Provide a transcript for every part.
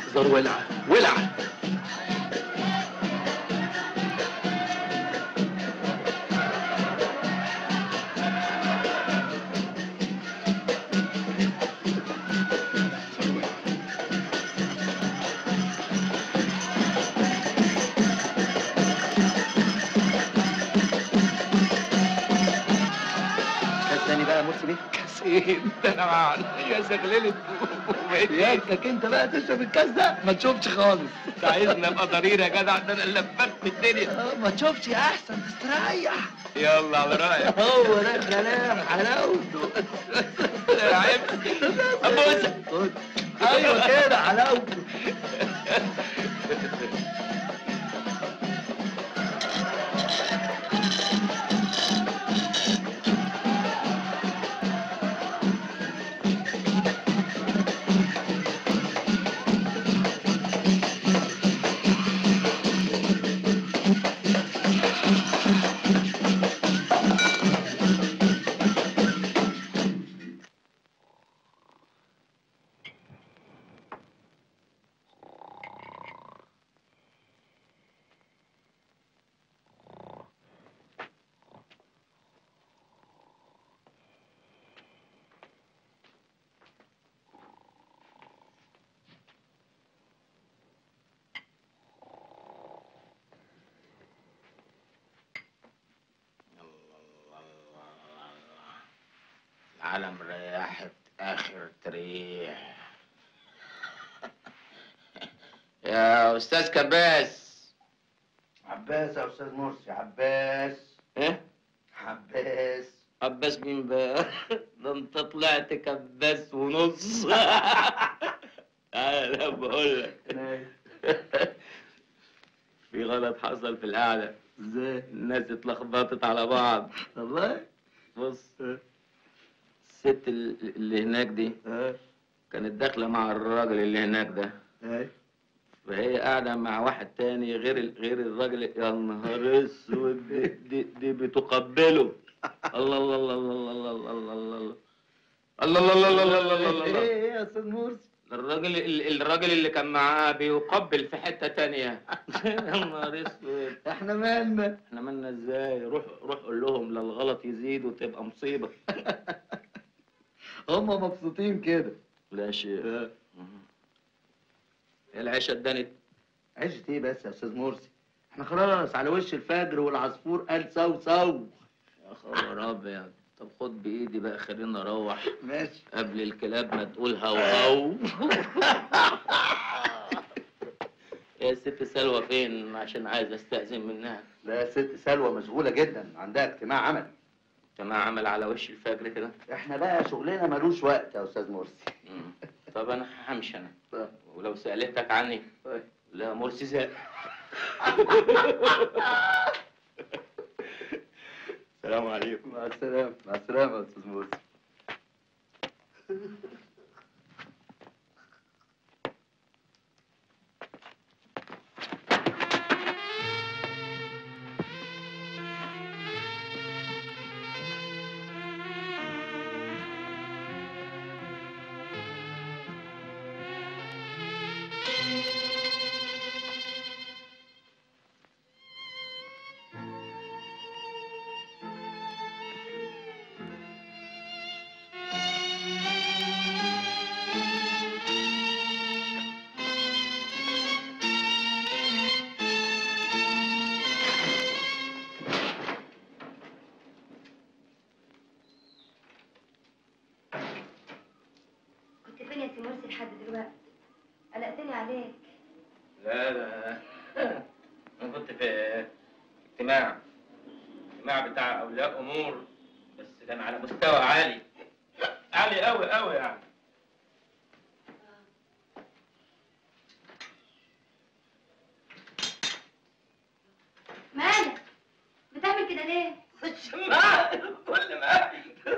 زار ولع ولع كاس تاني بقى مرسي بيه كاسين ده انا معانا يا زغللت ياكك انت بقى تشرب الكاس ده ما تشوفش خالص انت عايزني ابقى ضرير يا جدع ده انا اللي لفت الدنيا آه، ما تشوفش احسن تستريح يلا على رايك هو ده الكلام حلاوته يا عيب ابوسك خد. ايوه كده حلاوته العالم ريحت اخر تريح يا استاذ كباس عباس يا استاذ مرسي عباس ايه عباس عباس مين بقى ده انت طلعت كباس ونص انا بقول لك في غلط حصل في القعده ازاي الناس اتلخبطت على بعض والله بص الست ال- اللي هناك دي اه كانت داخله مع الراجل اللي هناك ده اي فهي قاعده مع واحد تاني غير ال- غير الراجل يا نهار اسود دي, دي, دي بتقبله الله الله الله الله الله الله الله الله الله الله الله الله الله الله الله الله ايه يا استاذ مرسي الراجل ال- الراجل اللي كان معاه بيقبل في حته تانية يا نهار اسود احنا مالنا احنا مالنا ازاي روح روح قول لهم لا الغلط يزيد وتبقى مصيبه هم مبسوطين كده لا شيء العيشه اتدنت عشت ايه بس يا استاذ مرسي احنا خلاص على وش الفجر والعصفور قال سو سو يا خبر ابيض طب خد بايدي بقى خلينا اروح ماشي قبل الكلاب ما تقول هو هو يا ست سلوى فين عشان عايز استأذن منها لا ست سلوى مشغولة جدا عندها اجتماع عمل اجتماع عمل على وش الفجر كده احنا بقى شغلنا ملوش وقت يا استاذ مرسي مم. طب انا همشي انا طيب. ولو سألتك عني طيب. لا مرسي زق السلام عليكم مع السلامة مع السلامة يا استاذ مرسي كنت فين يا سي مرسي لحد دلوقتي قلقتني عليك لا لا انا كنت في اجتماع اجتماع بتاع اولياء امور بس كان على مستوى عالي عالي قوي قوي يعني مالك بتعمل كده ليه ما كل ما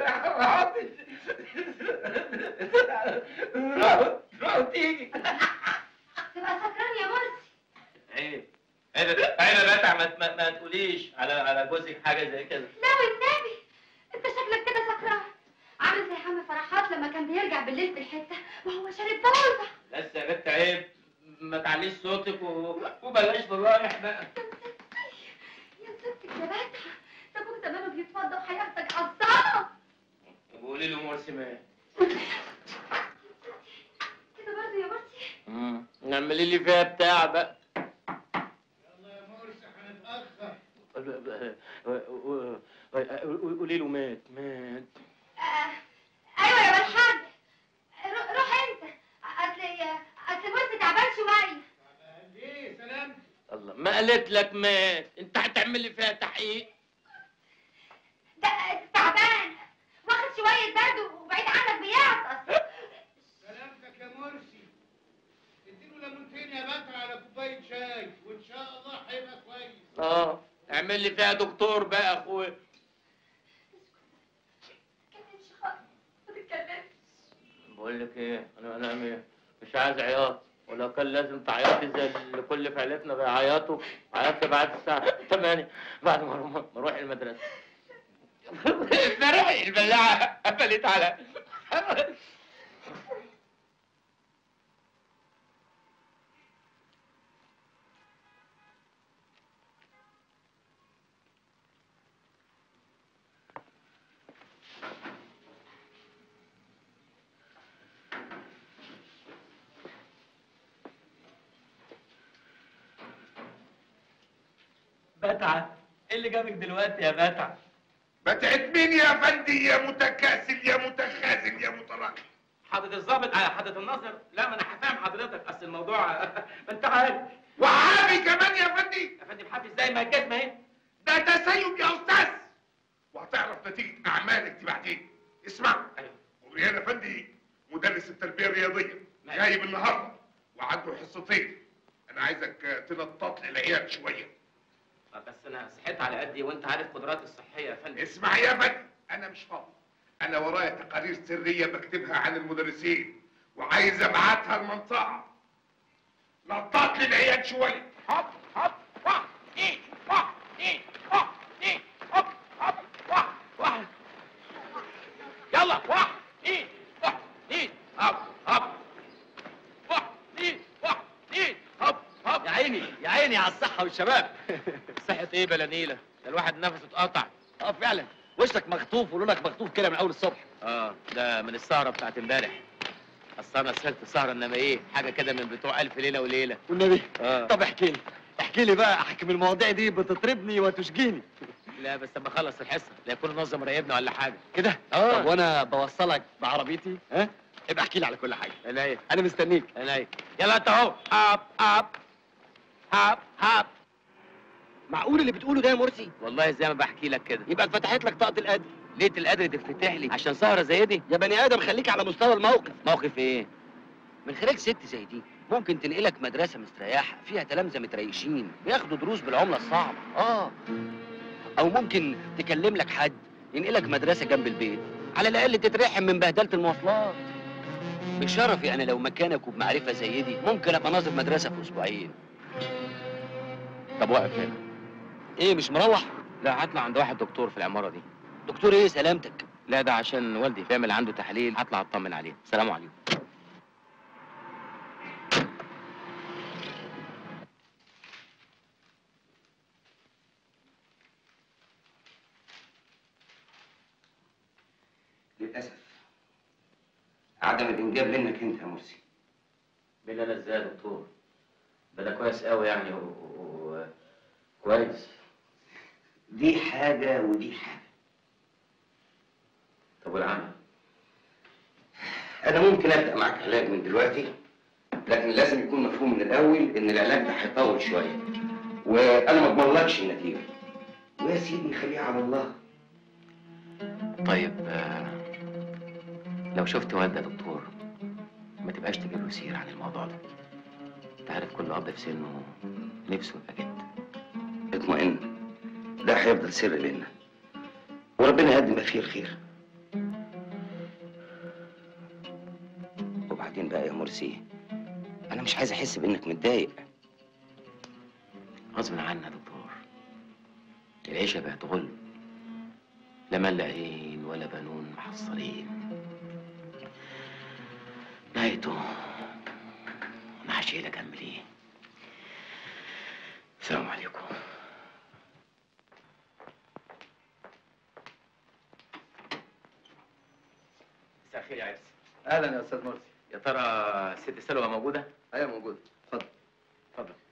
روح روح تيجي تبقى سكران يا مرسي عيب عيب عيب يا بتع ما, ما, ما تقوليش على على جوزك حاجه زي كده لا والنبي انت شكلك كده سكران عامل زي حمد فرحات لما كان بيرجع بالليل في الحته وهو شارب ضربه بس يا بنت عيب ما تعليش صوتك و... وبلاش فضايح بقى يا ستك يا باتع ده ابوك زمانه بيتفضى وهياخدك عالصالة طب قولي له مرسي مات كده برضه يا مرسي نعملي لي فيها بتاع بقى يلا يا مرسي هنتأخر قولي له مات مات آه، ايوه يا بالحاج رو- روح انت اصل اصل مرسي تعبان شويه ليه سلام الله ما قالت لك مات انت هتعمل لي فيها تحقيق ده تعبان واخد شويه برد وبعيد عنك بيعطس سلامتك يا مرسي اديله ليمونتين يا بكر على كوبايه شاي وان شاء الله هيبقى كويس اه اعمل لي فيها دكتور بقى يا اخويا ما تتكلمش خالص ما تتكلمش بقول لك ايه انا انا م- مش عايز عياط ولو كان لازم تعيطي زي اللي كل في عيلتنا بيعيطوا عيطت بعد الساعة 8 بعد ما أروح- ما اروح المدرسة امبارح البلاعة قفلت على بتعة ايه اللي جابك دلوقتي يا بتعة؟ بتعت مين يا فندي يا متكاسل يا متخاذل يا متراكم حضرة الضابط على حضرة الناظر لا ما انا هفهم حضرتك اصل الموضوع ما انت عارف وعامي كمان يا فندي يا فندم حافظ زي ما الجزمة اهي ده تسيب يا استاذ وهتعرف نتيجة اعمالك دي بعدين اسمع ايوه وريان يا فندي مدرس التربية الرياضية نعم. جايب النهارده وعنده حصتين انا عايزك تنطط لي العيال شوية بس انا صحيت على قدي وانت عارف قدراتي الصحية يا فندم اسمع يا فندي انا مش فاضي انا ورايا تقارير سرية بكتبها عن المدرسين وعايز ابعتها المنطقة نطط لي العيال شوية هوب هوب واحد اثنين واحد اثنين واحد اثنين هوب هوب واحد واحد يلا واحد اثنين واحد اثنين هوب هوب واحد اثنين واحد اثنين هوب هوب يا عيني يا عيني على الصحة والشباب صحة ايه بلا نيلة ده الواحد نفسه اتقطع اه فعلا وشك مخطوف ولونك مخطوف كده من اول الصبح اه ده من السهرة بتاعت امبارح اصل انا سهرت سهرة انما ايه حاجة كده من بتوع الف ليلة وليلة والنبي اه طب احكي لي احكي لي بقى احكم المواضيع دي بتطربني وتشجيني لا بس لما اخلص الحصة لا يكون نظم راقبنا ولا حاجة كده آه. طب وانا بوصلك بعربيتي ها ابقى احكي لي على كل حاجه عينيا انا مستنيك عينيا يلا انت اهو هاب هاب هاب هاب معقول اللي بتقوله ده يا مرسي والله زي ما بحكي لك كده يبقى اتفتحت لك طاقه القدر ليه القدر تفتح لي عشان سهرة زي دي يا بني ادم خليك على مستوى الموقف موقف ايه من خلال ست زي دي ممكن تنقلك مدرسة مستريحة فيها تلامذة متريشين بياخدوا دروس بالعملة الصعبة اه أو ممكن تكلم لك حد ينقلك مدرسة جنب البيت على الأقل تترحم من بهدلة المواصلات بشرفي أنا لو مكانك وبمعرفة زي دي ممكن أبقى ناظر مدرسة في أسبوعين طب واقف هنا إيه مش مروح؟ لا هطلع عند واحد دكتور في العمارة دي دكتور إيه سلامتك؟ لا ده عشان والدي بيعمل عنده تحليل هطلع اطمن عليه سلام عليكم للأسف عدم الإنجاب منك أنت يا مرسي بين انا ازاي يا دكتور ده ده كويس قوي يعني و... و... كويس دي حاجة ودي حاجة طب والعمل أنا ممكن أبدأ معاك علاج من دلوقتي لكن لازم يكون مفهوم من الأول إن العلاج ده هيطول شوية وأنا ما أضمنلكش النتيجة ويا سيدي خليها على الله طيب آه، لو شفت والدي يا دكتور ما تبقاش تجيب له سير عن الموضوع ده انت عارف كل اب في سنه نفسه يبقى جد اطمئن ده هيفضل سر بينا وربنا يقدم ما فيه الخير وبعدين بقى يا مرسي أنا مش عايز أحس بإنك متضايق غصب عني يا دكتور العيشة بقت غل لا ملاقين ولا بنون محصلين نهايته انا شيلك اعمل ايه السلام عليكم مساء الخير يا عرس اهلا يا استاذ مرسي يا ترى ست سلوى موجوده ايوه موجود اتفضل اتفضل